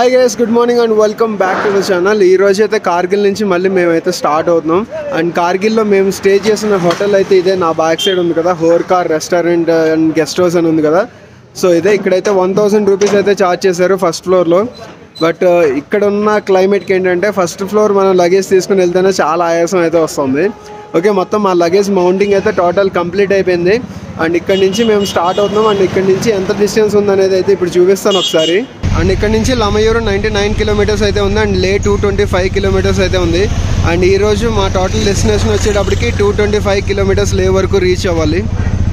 hi guys good morning and welcome back to the channel ఈ రోజు అయితే కార్గిల్ నుంచి మళ్ళీ మేమైతే స్టార్ట్ అవుతున్నాం అండ్ కార్గిల్లో మేము స్టే చేసిన హోటల్ అయితే ఇదే నా బ్యాక్ సైడ్ ఉంది కదా హోర్ కార్ రెస్టారెంట్ అండ్ గెస్ట్ హౌస్ అని ఉంది కదా సో ఇదే ఇక్కడైతే వన్ థౌసండ్ రూపీస్ అయితే ఛార్జ్ చేశారు ఫస్ట్ ఫ్లోర్లో బట్ ఇక్కడ ఉన్న క్లైమేట్కి ఏంటంటే ఫస్ట్ ఫ్లోర్ మనం లగేజ్ తీసుకుని వెళ్తేనే చాలా ఆయాసం అయితే వస్తుంది ఓకే మొత్తం మా లగేజ్ మౌంటింగ్ అయితే టోటల్ కంప్లీట్ అయిపోయింది అండ్ ఇక్కడ నుంచి మేము స్టార్ట్ అవుతున్నాం అండ్ ఇక్కడ నుంచి ఎంత డిస్టెన్స్ ఉందనేది అయితే ఇప్పుడు చూపిస్తాను ఒకసారి అండ్ ఇక్కడ నుంచి లమయూరు నైంటీ నైన్ కిలోమీటర్స్ అయితే ఉంది అండ్ లే టూ ట్వంటీ ఫైవ్ కిలోమీటర్స్ అయితే ఉంది అండ్ ఈ రోజు మా టోటల్ డెస్టినేషన్ వచ్చేటప్పటికి two twenty five kilometres Leh వరకు రీచ్ అవ్వాలి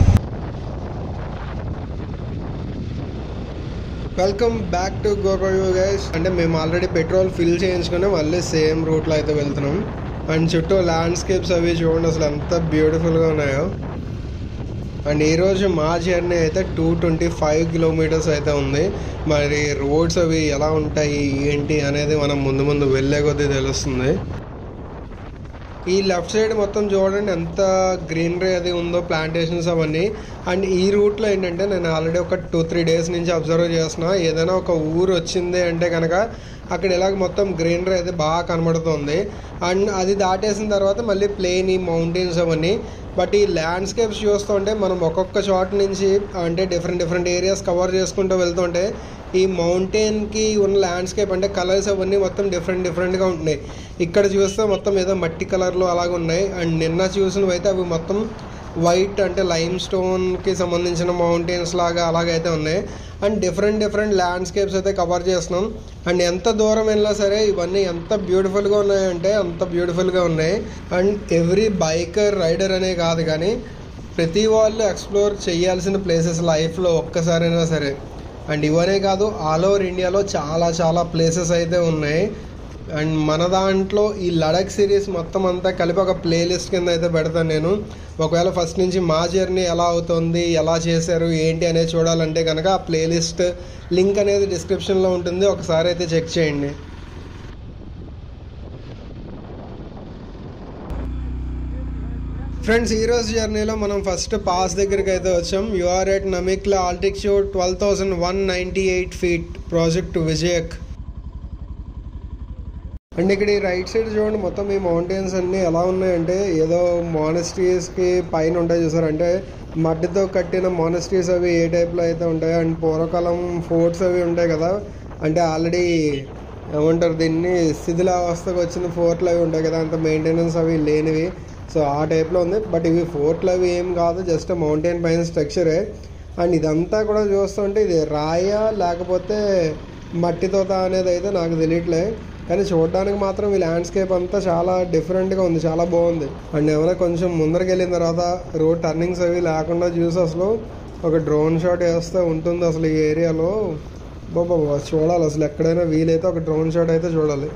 వెల్కమ్ బ్యాక్ టు గోపయూ గైస్ అంటే మేము ఆల్రెడీ పెట్రోల్ ఫిల్ చేయించుకుని మళ్ళీ సేమ్ రూట్లో అయితే వెళ్తున్నాం అండ్ చుట్టూ ల్యాండ్స్కేప్స్ అవి చూడండి అసలు ఎంత బ్యూటిఫుల్గా ఉన్నాయో అండ్ ఈరోజు మా జర్నీ అయితే టూ ట్వంటీ ఫైవ్ కిలోమీటర్స్ అయితే ఉంది మరి రోడ్స్ అవి ఎలా ఉంటాయి ఏంటి అనేది మనం ముందు ముందు వెళ్ళే కొద్దీ తెలుస్తుంది ఈ లెఫ్ట్ సైడ్ మొత్తం చూడండి ఎంత గ్రీనరీ అది ఉందో ప్లాంటేషన్స్ అవన్నీ అండ్ ఈ రూట్లో ఏంటంటే నేను ఆల్రెడీ ఒక టూ త్రీ డేస్ నుంచి అబ్జర్వ్ చేస్తున్నా ఏదైనా ఒక ఊరు వచ్చింది అంటే కనుక అక్కడ ఇలాగ మొత్తం గ్రీనరీ అయితే బాగా కనబడుతుంది అండ్ అది దాటేసిన తర్వాత మళ్ళీ ప్లేన్ ఈ మౌంటైన్స్ అవన్నీ బట్ ఈ ల్యాండ్స్కేప్స్ చూస్తుంటే మనం ఒక్కొక్క చోట నుంచి అంటే డిఫరెంట్ డిఫరెంట్ ఏరియాస్ కవర్ చేసుకుంటూ వెళ్తుంటే ఈ మౌంటైన్కి ఉన్న ల్యాండ్స్కేప్ అంటే కలర్స్ అవన్నీ మొత్తం డిఫరెంట్ డిఫరెంట్గా ఉంటున్నాయి ఇక్కడ చూస్తే మొత్తం ఏదో మట్టి కలర్లు అలాగ ఉన్నాయి అండ్ నిన్న చూసినవి అయితే అవి మొత్తం వైట్ అంటే లైమ్ స్టోన్కి సంబంధించిన మౌంటైన్స్ లాగా అలాగైతే ఉన్నాయి అండ్ డిఫరెంట్ డిఫరెంట్ ల్యాండ్స్కేప్స్ అయితే కవర్ చేస్తున్నాం అండ్ ఎంత దూరం వెళ్ళినా సరే ఇవన్నీ ఎంత బ్యూటిఫుల్గా ఉన్నాయంటే అంత బ్యూటిఫుల్గా ఉన్నాయి అండ్ ఎవ్రీ బైకర్ రైడర్ అనే కాదు కానీ ప్రతి వాళ్ళు ఎక్స్ప్లోర్ చేయాల్సిన ప్లేసెస్ లైఫ్లో ఒక్కసారైనా సరే అండ్ ఇవనే కాదు ఆల్ ఓవర్ ఇండియాలో చాలా చాలా ప్లేసెస్ అయితే ఉన్నాయి అండ్ మన దాంట్లో ఈ లడక్ సిరీస్ మొత్తం అంతా కలిపి ఒక ప్లేలిస్ట్ కింద అయితే పెడతాను నేను ఒకవేళ ఫస్ట్ నుంచి మా జర్నీ ఎలా అవుతుంది ఎలా చేశారు ఏంటి అనేది చూడాలంటే కనుక ఆ ప్లేలిస్ట్ లింక్ అనేది డిస్క్రిప్షన్లో ఉంటుంది ఒకసారి అయితే చెక్ చేయండి ఫ్రెండ్స్ ఈ రోజు జర్నీలో మనం ఫస్ట్ పాస్ దగ్గరికి అయితే వచ్చాం you are at Namikla altitude twelve thousand one ninety eight feet project Vijayak and ఇక్కడ ఈ రైట్ సైడ్ చూడండి మొత్తం ఈ మౌంటైన్స్ అన్నీ ఎలా ఉన్నాయంటే ఏదో మానస్ట్రీస్కి పైన ఉంటాయి చూసారు అంటే మట్టితో కట్టిన మానస్ట్రీస్ అవి ఏ టైప్లో అయితే ఉంటాయి అండ్ పూర్వకాలం ఫోర్ట్స్ అవి ఉంటాయి కదా అంటే ఆల్రెడీ ఏమంటారు దీన్ని శిథిలావస్థకు వచ్చిన ఫోర్ట్లు అవి ఉంటాయి కదా అంత మెయింటెనెన్స్ అవి లేనివి సో ఆ టైప్లో ఉంది బట్ ఇవి ఫోర్ట్లు అవి ఏం కాదు జస్ట్ మౌంటైన్ పైన స్ట్రక్చరే అండ్ ఇదంతా కూడా చూస్తుంటే ఇది రాయ లేకపోతే మట్టితోత అనేది అయితే నాకు తెలియట్లే కానీ చూడడానికి మాత్రం ఈ ల్యాండ్స్కేప్ అంతా చాలా డిఫరెంట్గా ఉంది చాలా బాగుంది అండ్ ఏమైనా కొంచెం ముందరికి వెళ్ళిన తర్వాత రోడ్ టర్నింగ్స్ అవి లేకుండా చూసి అసలు ఒక డ్రోన్ షాట్ వేస్తే ఉంటుంది అసలు ఈ ఏరియాలో బాబా చూడాలి అసలు ఎక్కడైనా వీలైతే ఒక డ్రోన్ షాట్ అయితే చూడాలి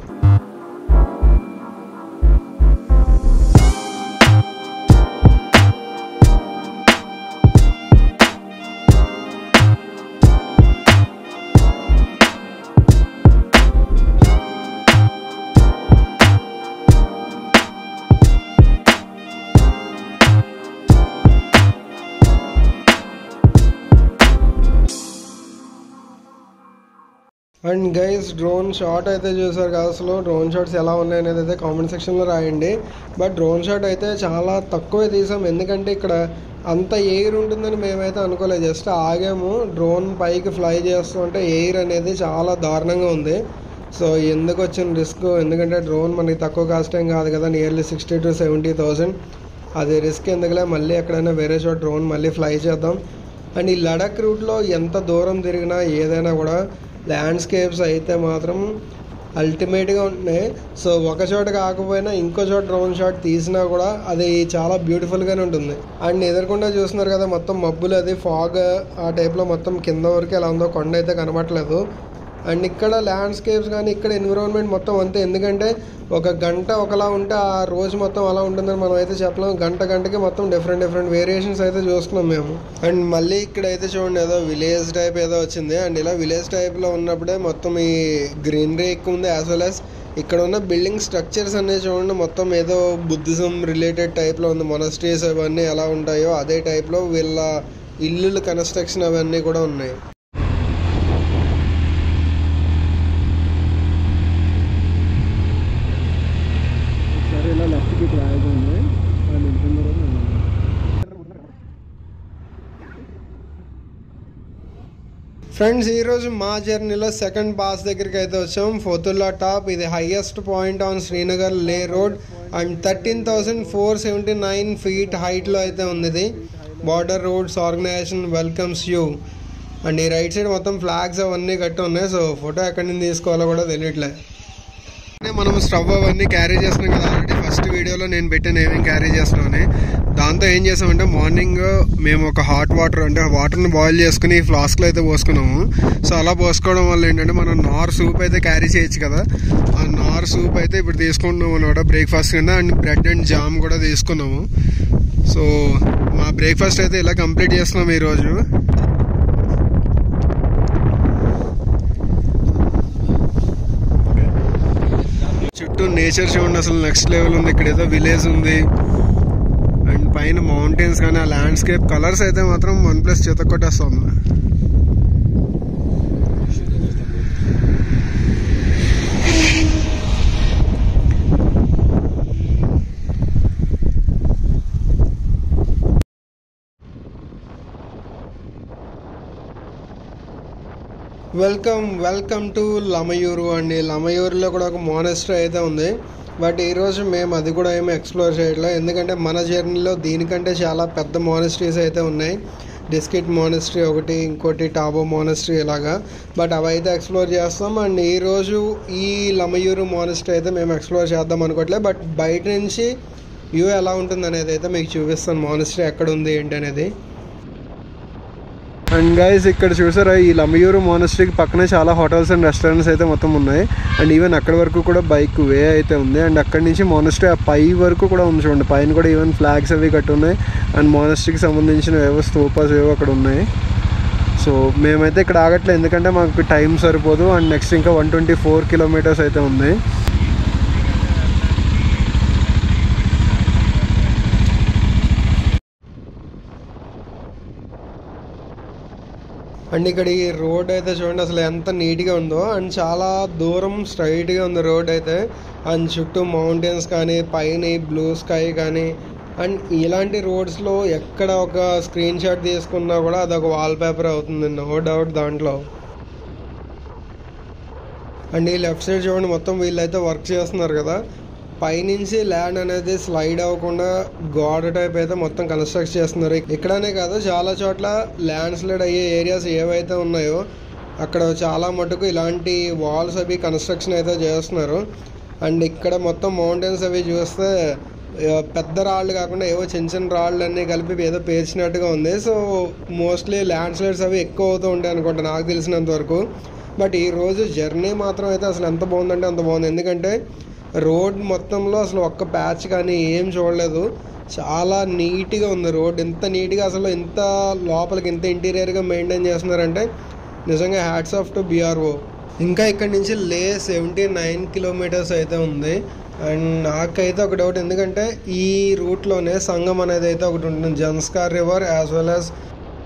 అండ్ గైస్ డ్రోన్ షాట్ అయితే చూసారు కదా అసలు డ్రోన్ షాట్స్ ఎలా ఉన్నాయి అనేది అయితే కామెంట్ సెక్షన్లో రాయండి బట్ డ్రోన్ షాట్ అయితే చాలా తక్కువే తీసాం ఎందుకంటే ఇక్కడ అంత ఎయిర్ ఉంటుందని మేమైతే అనుకోలేదు జస్ట్ ఆగాము డ్రోన్ పైకి ఫ్లై చేస్తుంటే ఎయిర్ అనేది చాలా దారుణంగా ఉంది సో ఎందుకు వచ్చిన రిస్క్ ఎందుకంటే డ్రోన్ మనకి తక్కువ కాస్ట్ ఏం కాదు కదా nearly sixty to seventy thousand అది రిస్క్ ఎందుకులే మళ్ళీ ఎక్కడైనా వేరే చోట డ్రోన్ మళ్ళీ ఫ్లై చేద్దాం అండ్ ఈ లడక్ రూట్లో ఎంత దూరం తిరిగినా ఏదైనా కూడా ల్యాండ్స్కేప్స్ అయితే మాత్రం అల్టిమేట్గా ఉంటున్నాయి సో ఒక చోట కాకపోయినా ఇంకో చోట డ్రోన్ షాట్ తీసినా కూడా అది చాలా బ్యూటిఫుల్గానే ఉంటుంది అండ్ ఎదురకుండా చూస్తున్నారు కదా మొత్తం మబ్బులు అది ఫాగ్ ఆ టైప్లో మొత్తం కింద వరకు ఎలా ఉందో కొండ అయితే కనబడట్లేదు అండ్ ఇక్కడ ల్యాండ్స్కేప్స్ కానీ ఇక్కడ ఎన్విరాన్మెంట్ మొత్తం అంతే ఎందుకంటే ఒక గంట ఒకలా ఉంటే ఆ రోజు మొత్తం అలా ఉంటుందని మనం అయితే చెప్పలేము గంట గంటకి మొత్తం డిఫరెంట్ డిఫరెంట్ వేరియేషన్స్ అయితే చూస్తున్నాం మేము అండ్ మళ్ళీ ఇక్కడ అయితే చూడండి ఏదో విలేజ్ టైప్ ఏదో వచ్చింది అండ్ ఇలా విలేజ్ టైప్లో ఉన్నప్పుడే మొత్తం ఈ గ్రీనరీ ఎక్కువ ఉంది యాజ్ వెల్ యాజ్ ఇక్కడ ఉన్న బిల్డింగ్ స్ట్రక్చర్స్ అన్నీ చూడండి మొత్తం ఏదో బుద్ధిజం రిలేటెడ్ టైప్లో ఉంది మొనస్ట్రీస్ అవన్నీ ఎలా ఉంటాయో అదే టైప్లో వీళ్ళ ఇల్లుల కన్స్ట్రక్షన్ అవన్నీ కూడా ఉన్నాయి ఫ్రెండ్స్ ఈరోజు మా జర్నీలో సెకండ్ పాస్ దగ్గరికి అయితే వచ్చాం ఫోతుల్లా టాప్ ఇది highest point on Srinagar Leh road and thirteen thousand four seventy nine feet హైట్లో అయితే ఉంది ఇది border roads organisation welcomes you and ఈ రైట్ సైడ్ మొత్తం ఫ్లాగ్స్ అవన్నీ కట్టి ఉన్నాయి సో ఫోటో ఎక్కడి నుంచి తీసుకోవాలో కూడా తెలియట్లే మనం స్టవ్ అవన్నీ క్యారీ చేస్తున్నాం కదా ఆల్రెడీ ఫస్ట్ వీడియోలో నేను పెట్టాను ఏమేమి క్యారీ చేస్తున్నామని దాంతో ఏం చేసామంటే మార్నింగ్ మేము ఒక హాట్ వాటర్ అంటే వాటర్ని బాయిల్ చేసుకుని ఫ్లాస్క్లో అయితే పోసుకున్నాము సో అలా పోసుకోవడం వల్ల ఏంటంటే మనం నార్ సూప్ అయితే క్యారీ చేయొచ్చు కదా ఆ నార్ సూప్ అయితే ఇప్పుడు తీసుకుంటున్నాం అనమాట బ్రేక్ఫాస్ట్ కింద అండ్ బ్రెడ్ అండ్ జామ్ కూడా తీసుకున్నాము సో మా బ్రేక్ఫాస్ట్ అయితే ఇలా కంప్లీట్ చేస్తున్నాం ఈరోజు చుట్టూ నేచర్ చూడండి అసలు నెక్స్ట్ లెవెల్ ఉంది ఇక్కడ ఏదో విలేజ్ ఉంది అండ్ పైన మౌంటైన్స్ కానీ ఆ ల్యాండ్స్కేప్ కలర్స్ అయితే మాత్రం వన్ ప్లస్ చేత కొట్టేస్తుంది వెల్కమ్ వెల్కమ్ టు లమయూరు అండి లమయూరులో కూడా ఒక మోనెస్ట్రీ అయితే ఉంది బట్ ఈరోజు మేము అది కూడా ఏమి ఎక్స్ప్లోర్ చేయట్లేదు ఎందుకంటే మన జర్నీలో దీనికంటే చాలా పెద్ద మోనెస్ట్రీస్ అయితే ఉన్నాయి డిస్కిట్ మోనెస్ట్రీ ఒకటి ఇంకోటి టాబో మోనెస్ట్రీ ఇలాగా బట్ అవి అయితే ఎక్స్ప్లోర్ చేస్తాం అండ్ ఈరోజు ఈ లమయూరు మోనెస్ట్రీ అయితే మేము ఎక్స్ప్లోర్ చేద్దాం అనుకోవట్లేదు బట్ బయట నుంచి వ్యూ ఎలా ఉంటుంది అనేది అయితే మీకు చూపిస్తాను మోనెస్ట్రీ ఎక్కడ ఉంది ఏంటి అనేది అండ్ గైస్ ఇక్కడ చూసారా ఈ లమయూరు మోనస్ట్రీకి పక్కనే చాలా హోటల్స్ అండ్ రెస్టారెంట్స్ అయితే మొత్తం ఉన్నాయి అండ్ ఈవెన్ అక్కడి వరకు కూడా బైక్ వే అయితే ఉంది అండ్ అక్కడి నుంచి మోనస్ట్రీ ఆ పై వరకు కూడా ఉంది చూడండి పైన కూడా ఈవెన్ ఫ్లాగ్స్ అవి కట్టి ఉన్నాయి అండ్ మోనస్ట్రీకి సంబంధించిన ఏవో స్తూపాస్ ఏవో అక్కడ ఉన్నాయి సో మేమైతే ఇక్కడ ఆగట్లేదు ఎందుకంటే మాకు టైం సరిపోదు అండ్ నెక్స్ట్ ఇంకా వన్ ట్వంటీ ఫోర్ కిలోమీటర్స్ అయితే ఉంది అండ్ ఇక్కడ ఈ రోడ్ అయితే చూడండి అసలు ఎంత నీట్గా ఉందో అండ్ చాలా దూరం స్ట్రైట్గా ఉంది రోడ్ అయితే అండ్ చుట్టూ మౌంటైన్స్ కానీ పైన బ్లూ స్కై కానీ అండ్ ఇలాంటి రోడ్స్లో ఎక్కడ ఒక స్క్రీన్ షాట్ తీసుకున్నా కూడా అదొక వాల్ పేపర్ అవుతుంది నో డౌట్ దాంట్లో అండ్ ఈ లెఫ్ట్ సైడ్ చూడండి మొత్తం వీళ్ళైతే వర్క్ చేస్తున్నారు కదా పైనుంచి ల్యాండ్ అనేది స్లైడ్ అవ్వకుండా గోడ టైప్ అయితే మొత్తం కన్స్ట్రక్ట్ చేస్తున్నారు ఇక్కడనే కాదు చాలా చోట్ల ల్యాండ్ స్లైడ్ అయ్యే ఏరియాస్ ఏవైతే ఉన్నాయో అక్కడ చాలా మటుకు ఇలాంటి వాల్స్ అవి కన్స్ట్రక్షన్ అయితే చేస్తున్నారు అండ్ ఇక్కడ మొత్తం మౌంటైన్స్ అవి చూస్తే పెద్ద రాళ్ళు కాకుండా ఏవో చిన్న చిన్న రాళ్ళు అన్నీ కలిపి ఏదో పేర్చినట్టుగా ఉంది సో మోస్ట్లీ ల్యాండ్ స్లైడ్స్ అవి ఎక్కువ అవుతూ ఉంటాయి అనుకుంటా నాకు తెలిసినంత వరకు బట్ ఈ రోజు జర్నీ మాత్రం అయితే అసలు ఎంత బాగుందంటే అంత బాగుంది ఎందుకంటే రోడ్ మొత్తంలో అసలు ఒక్క ప్యాచ్ కానీ ఏం చూడలేదు చాలా నీట్గా ఉంది రోడ్ ఎంత నీట్గా అసలు ఇంత లోపలికి ఇంత ఇంటీరియర్గా మెయింటైన్ చేస్తున్నారంటే నిజంగా హ్యాట్స్ ఆఫ్ టు బీఆర్ఓ ఇంకా ఇక్కడ నుంచి లే సెవెంటీ నైన్ కిలోమీటర్స్ అయితే ఉంది అండ్ నాకైతే ఒక డౌట్ ఎందుకంటే ఈ రూట్లోనే సంగం అనేది అయితే ఒకటి ఉంటుంది Zanskar river as well as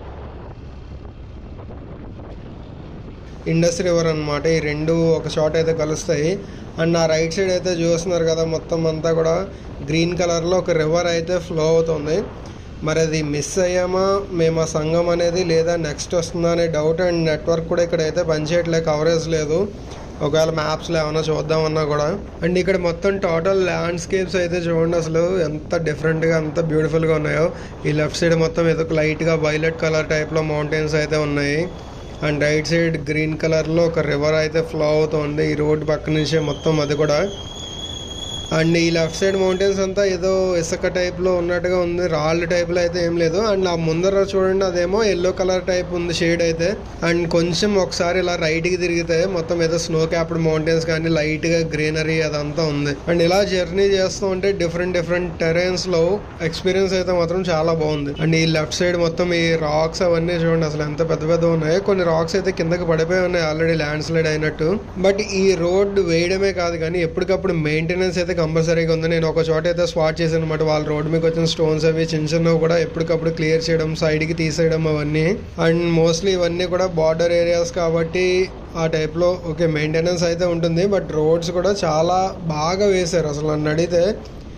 Indus river అనమాట ఈ రెండు ఒక షాట్ అయితే కలుస్తాయి అండ్ నా రైట్ సైడ్ అయితే చూస్తున్నారు కదా మొత్తం అంతా కూడా గ్రీన్ కలర్లో ఒక రివర్ అయితే ఫ్లో అవుతుంది మరి అది మిస్ అయ్యామా మేము ఆ సంఘం అనేది లేదా నెక్స్ట్ వస్తుందా అనే డౌట్ అండ్ నెట్వర్క్ కూడా ఇక్కడ అయితే పనిచేయట్లే కవరేజ్ లేదు ఒకవేళ మ్యాప్స్లో ఏమైనా చూద్దామన్నా కూడా అండ్ ఇక్కడ మొత్తం టోటల్ ల్యాండ్స్కేప్స్ అయితే చూడండి అసలు ఎంత డిఫరెంట్గా ఎంత బ్యూటిఫుల్గా ఉన్నాయో ఈ లెఫ్ట్ సైడ్ మొత్తం ఏదో లైట్గా వైలెట్ కలర్ టైప్లో మౌంటైన్స్ అయితే ఉన్నాయి అండ్ రైట్ సైడ్ గ్రీన్ కలర్లో ఒక రివర్ అయితే ఫ్లో అవుతుంది ఈ రోడ్ పక్క నుంచే మొత్తం అది కూడా అండ్ ఈ లెఫ్ట్ సైడ్ మౌంటైన్స్ అంతా ఏదో ఇసుక టైప్లో ఉన్నట్టుగా ఉంది రాళ్ళు టైప్లో అయితే ఏం లేదు అండ్ ఆ ముందర చూడండి అదేమో ఎల్లో కలర్ టైప్ ఉంది షేడ్ అయితే అండ్ కొంచెం ఒకసారి ఇలా రైట్కి తిరిగితే మొత్తం ఏదో స్నో క్యాప్డ్ మౌంటైన్స్ కానీ లైట్గా గ్రీనరీ అదంతా ఉంది అండ్ ఇలా జర్నీ చేస్తూ ఉంటే డిఫరెంట్ డిఫరెంట్ టెరెన్స్లో ఎక్స్పీరియన్స్ అయితే మాత్రం చాలా బాగుంది అండ్ ఈ లెఫ్ట్ సైడ్ మొత్తం ఈ రాక్స్ అవన్నీ చూడండి అసలు ఎంత పెద్ద పెద్ద ఉన్నాయి కొన్ని రాక్స్ అయితే కిందకి పడిపోయి ఉన్నాయి ఆల్రెడీ ల్యాండ్ స్లైడ్ అయినట్టు బట్ ఈ రోడ్ వేయడమే కాదు కానీ ఎప్పటికప్పుడు మెయింటెనెన్స్ అయితే కంపల్సరీగా ఉంది నేను ఒక చోట అయితే స్పాట్ చేశాను అనమాట వాళ్ళ రోడ్ మీకు వచ్చిన స్టోన్స్ అవి చిన్న చిన్నవి కూడా ఎప్పటికప్పుడు క్లియర్ చేయడం సైడ్కి తీసేయడం అవన్నీ అండ్ మోస్ట్లీ ఇవన్నీ కూడా బార్డర్ ఏరియాస్ కాబట్టి ఆ టైప్లో ఓకే మెయింటెనెన్స్ అయితే ఉంటుంది బట్ రోడ్స్ కూడా చాలా బాగా వేశారు అసలు నన్ను అడిగితే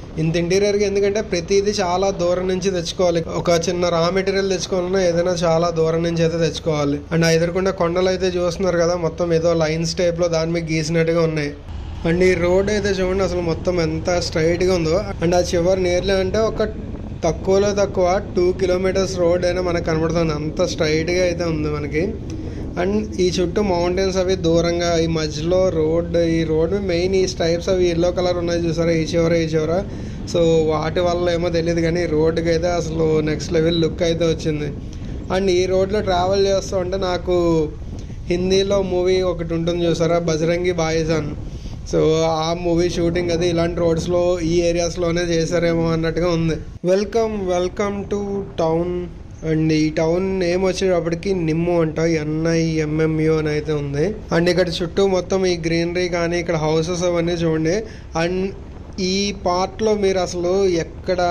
ఇంత ఇంటీరియర్గా ఎందుకంటే ప్రతిదీ చాలా దూరం నుంచి తెచ్చుకోవాలి ఒక చిన్న రా మెటీరియల్ తెచ్చుకోవాలన్నా ఏదైనా చాలా దూరం నుంచి అయితే తెచ్చుకోవాలి అండ్ ఆ ఎదురుకుండా కొండలు అయితే చూస్తున్నారు కదా మొత్తం ఏదో లైన్స్ టైప్లో దాని మీద గీసినట్టుగా ఉన్నాయి అండ్ ఈ రోడ్ అయితే చూడండి అసలు మొత్తం ఎంత స్ట్రైట్గా ఉందో అండ్ ఆ చివరి నియర్లీ అంటే ఒక తక్కువలో తక్కువ టూ కిలోమీటర్స్ రోడ్ అయినా మనకు కనబడుతుంది అంత స్ట్రైట్గా అయితే ఉంది మనకి అండ్ ఈ చుట్టూ మౌంటైన్స్ అవి దూరంగా ఈ మధ్యలో రోడ్ ఈ రోడ్ మెయిన్ ఈ స్ట్రైప్స్ అవి ఎల్లో కలర్ ఉన్నాయి చూసారా ఈ చివర ఈ చివర సో వాటి వల్ల ఏమో తెలియదు కానీ రోడ్డుకి అయితే అసలు నెక్స్ట్ లెవెల్ లుక్ అయితే వచ్చింది అండ్ ఈ రోడ్లో ట్రావెల్ చేస్తూ ఉంటే నాకు హిందీలో మూవీ ఒకటి ఉంటుంది చూసారా బజరంగి బాయిజాన్ సో ఆ మూవీ షూటింగ్ అది ఇలాంటి రోడ్స్లో ఈ ఏరియాస్లోనే చేశారేమో అన్నట్టుగా ఉంది welcome welcome to town and ఈ టౌన్ నేమ్ వచ్చేటప్పటికి నిమ్ము అంట ఎన్ఐఎంఎంయు అని అయితే ఉంది అండ్ ఇక్కడ చుట్టూ మొత్తం ఈ గ్రీనరీ కానీ ఇక్కడ హౌసెస్ అవన్నీ చూడండి అండ్ ఈ పార్ట్లో మీరు అసలు ఎక్కడ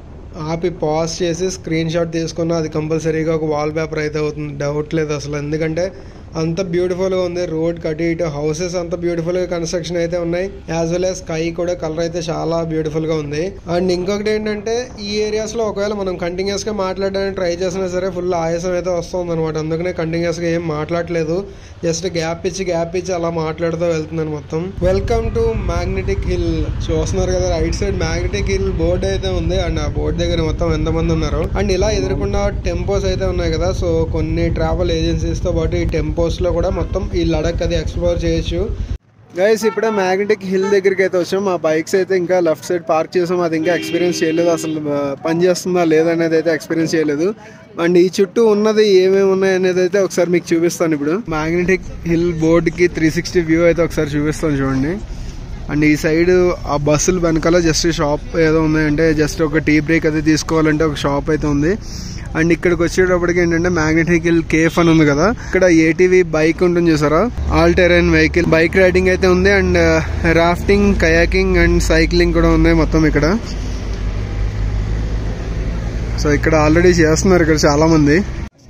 ఆపి పాజ్ చేసి స్క్రీన్ షాట్ తీసుకున్నా అది కంపల్సరీగా ఒక వాల్ పేపర్ అయితే అవుతుంది డౌట్ లేదు అసలు ఎందుకంటే అంత బ్యూటిఫుల్గా ఉంది రోడ్ కటు ఇటు హౌసెస్ అంత బ్యూటిఫుల్గా కన్స్ట్రక్షన్ అయితే ఉన్నాయి యాజ్ వెల్ యాజ్ స్కై కూడా కలర్ అయితే చాలా బ్యూటిఫుల్గా ఉంది అండ్ ఇంకొకటి ఏంటంటే ఈ ఏరియాస్లో ఒకవేళ మనం కంటిన్యూస్గా మాట్లాడడానికి ట్రై చేసినా సరే ఫుల్ ఆయాసం అయితే వస్తుంది అనమాట అందుకనే కంటిన్యూస్గా ఏం మాట్లాడలేదు జస్ట్ గ్యాప్ ఇచ్చి గ్యాప్ ఇచ్చి అలా మాట్లాడుతూ వెళ్తున్నాను మొత్తం వెల్కమ్ టు మ్యాగ్నెటిక్ హిల్ చూస్తున్నారు కదా right side magnetic hill board అయితే ఉంది అండ్ ఆ బోర్డు దగ్గర మొత్తం ఎంతమంది ఉన్నారు అండ్ ఇలా ఎదురుకుండా టెంపోస్ అయితే ఉన్నాయి కదా సో కొన్ని ట్రావెల్ ఏజెన్సీస్తో పాటు ఈ టెంపోస్లో కూడా మొత్తం ఈ లడక్ అది ఎక్స్ప్లోర్ చేయొచ్చు గైస్ ఇప్పుడే మ్యాగ్నెటిక్ హిల్ దగ్గరికి అయితే వచ్చాం మా బైక్స్ అయితే ఇంకా లెఫ్ట్ సైడ్ పార్క్ చేసాం అది ఇంకా ఎక్స్పీరియన్స్ చేయలేదు అసలు ఆ, పని చేస్తుందా లేదనేది అయితే ఎక్స్పీరియన్స్ చేయలేదు అండ్ ఈ చుట్టూ ఉన్నది ఏమేమి ఉన్నాయి అనేది అయితే ఒకసారి మీకు చూపిస్తాను ఇప్పుడు మ్యాగ్నెటిక్ హిల్ బోర్డ్కి త్రీ సిక్స్టీ వ్యూ అయితే ఒకసారి చూపిస్తాను చూడండి అండ్ ఈ సైడ్ ఆ బస్సులు వెనకాల జస్ట్ షాప్ ఏదో ఉంది అంటే జస్ట్ ఒక టీ బ్రేక్ అది తీసుకోవాలంటే ఒక షాప్ అయితే ఉంది అండ్ ఇక్కడికి వచ్చేటప్పటికి ఏంటంటే మ్యాగ్నెటిక్ హిల్ కేఫ్ అని ఉంది కదా ఇక్కడ ఏటీవీ బైక్ ఉంటుంది చూసారా all terrain vehicle bike riding అయితే ఉంది and rafting kayaking and cycling కూడా ఉన్నాయి మొత్తం ఇక్కడ సో ఇక్కడ ఆల్రెడీ చేస్తున్నారు ఇక్కడ చాలా మంది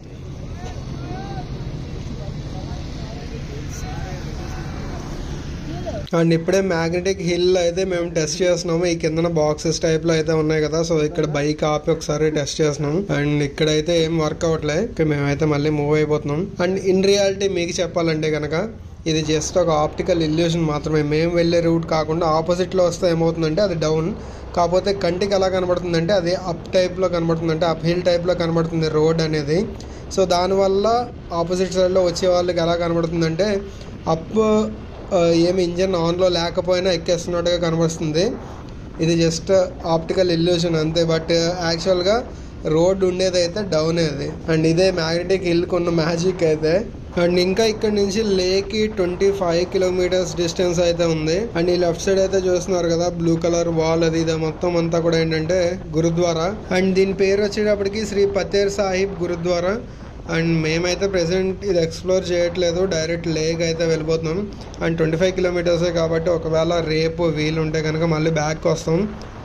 అండ్ ఇప్పుడే మ్యాగ్నెటిక్ హిల్ అయితే మేము టెస్ట్ చేస్తున్నాము ఈ కింద బాక్సెస్ టైప్ లో అయితే ఉన్నాయి కదా సో ఇక్కడ బైక్ ఆపి ఒకసారి టెస్ట్ చేస్తున్నాం అండ్ ఇక్కడైతే ఏం వర్క్ అవ్వట్లే ఇక్కడ మేమైతే మళ్ళీ మూవ్ అయిపోతున్నాం అండ్ ఇన్ రియాలిటీ మీకు చెప్పాలంటే కనుక ఇది జస్ట్ ఒక ఆప్టికల్ ఇల్యూషన్ మాత్రమే మేము వెళ్ళే రూట్ కాకుండా ఆపోజిట్ లో వస్తే ఏమవుతుందంటే అది డౌన్ కాకపోతే కంటికి ఎలా కనబడుతుందంటే అది అప్ టైప్ లో కనబడుతుంది అంటే అప్ హిల్ టైప్ లో కనబడుతుంది రోడ్ అనేది సో దానివల్ల ఆపోజిట్ సైడ్ లో వచ్చే వాళ్ళకి ఎలా కనబడుతుందంటే అప్ ఆ, ఏమి ఇంజన్ ఆన్లో లేకపోయినా ఎక్కేస్తున్నట్టుగా కనబడుతుంది ఇది జస్ట్ ఆప్టికల్ ఇల్యూషన్ అంతే బట్ యాక్చువల్గా రోడ్ ఉండేది అయితే డౌన్ అది అండ్ ఇదే మ్యాగ్నెటిక్ హిల్ కొన్న మ్యాజిక్ అయితే అండ్ ఇంకా ఇక్కడ నుంచి లేకి ట్వంటీ ఫైవ్ కిలోమీటర్స్ డిస్టెన్స్ అయితే ఉంది అండ్ ఈ లెఫ్ట్ సైడ్ అయితే చూస్తున్నారు కదా బ్లూ కలర్ వాల్ అది ఇది మొత్తం అంతా కూడా ఏంటంటే గురుద్వారా అండ్ దీని పేరు వచ్చేటప్పటికి శ్రీ పతేర్ సాహిబ్ గురుద్వారా అండ్ మేమైతే ప్రెసెంట్ ఇది ఎక్స్ప్లోర్ చేయట్లేదు డైరెక్ట్ లేక్ అయితే వెళ్ళిపోతున్నాం అండ్ ట్వంటీ ఫైవ్ కిలోమీటర్సే కాబట్టి ఒకవేళ రేపు వీలు ఉంటే కనుక మళ్ళీ బ్యాక్ వస్తాం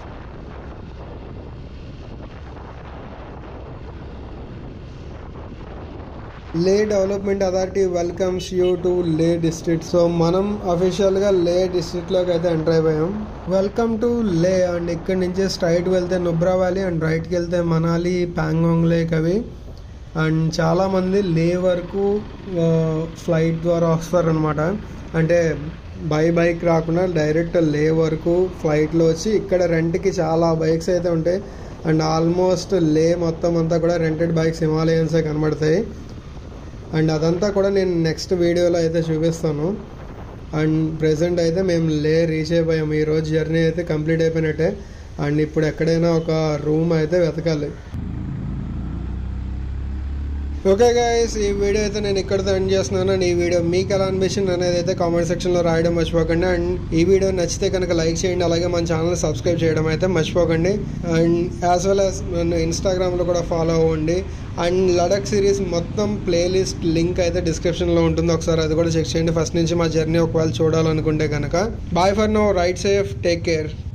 Leh development authority welcomes you to Leh district so మనం అఫీషియల్గా లే డిస్ట్రిక్ట్లోకి అయితే ఎంటర్ అయిపోయాం వెల్కమ్ టు లే అండ్ ఇక్కడ నుంచి స్ట్రైట్ వెళ్తే నుబ్రా వ్యాలీ అండ్ రైట్కి వెళ్తే మనాలి ప్యాంగాంగ్ లేక్ అవి అండ్ చాలామంది లే వరకు ఆ, ఫ్లైట్ ద్వారా వస్తారనమాట అంటే బై బైక్ రాకుండా డైరెక్ట్ లే వరకు ఫ్లైట్లో వచ్చి ఇక్కడ రెంట్కి చాలా బైక్స్ అయితే ఉంటాయి అండ్ ఆల్మోస్ట్ లే మొత్తం అంతా కూడా రెంటెడ్ బైక్స్ హిమాలయన్సే కనబడతాయి అండ్ అదంతా కూడా నేను నెక్స్ట్ వీడియోలో అయితే చూపిస్తాను అండ్ ప్రెసెంట్ అయితే మేము లే రీచ్ అయిపోయాం ఈ రోజు జర్నీ అయితే కంప్లీట్ అయిపోయినట్టే అండ్ ఇప్పుడు ఎక్కడైనా ఒక రూమ్ అయితే వెతకాలి ఓకే గైస్ ఈ వీడియో అయితే నేను ఇక్కడితో ఎండ్ చేస్తున్నాను అండ్ ఈ వీడియో మీకు ఎలా అనిపించింది అనేది అయితే కామెంట్ సెక్షన్లో రాయడం మర్చిపోకండి అండ్ ఈ వీడియో నచ్చితే కనుక లైక్ చేయండి అలాగే మన ఛానల్ సబ్స్క్రైబ్ చేయడం అయితే మర్చిపోకండి అండ్ యాజ్ వెల్ యాజ్ నన్ను ఇన్స్టాగ్రామ్లో కూడా ఫాలో అవ్వండి అండ్ లడక్ సిరీస్ మొత్తం ప్లేలిస్ట్ లింక్ అయితే డిస్క్రిప్షన్లో ఉంటుంది ఒకసారి అది కూడా చెక్ చేయండి ఫస్ట్ నుంచి మా జర్నీ ఒకవేళ చూడాలనుకుంటే కనుక bye for now ride safe take care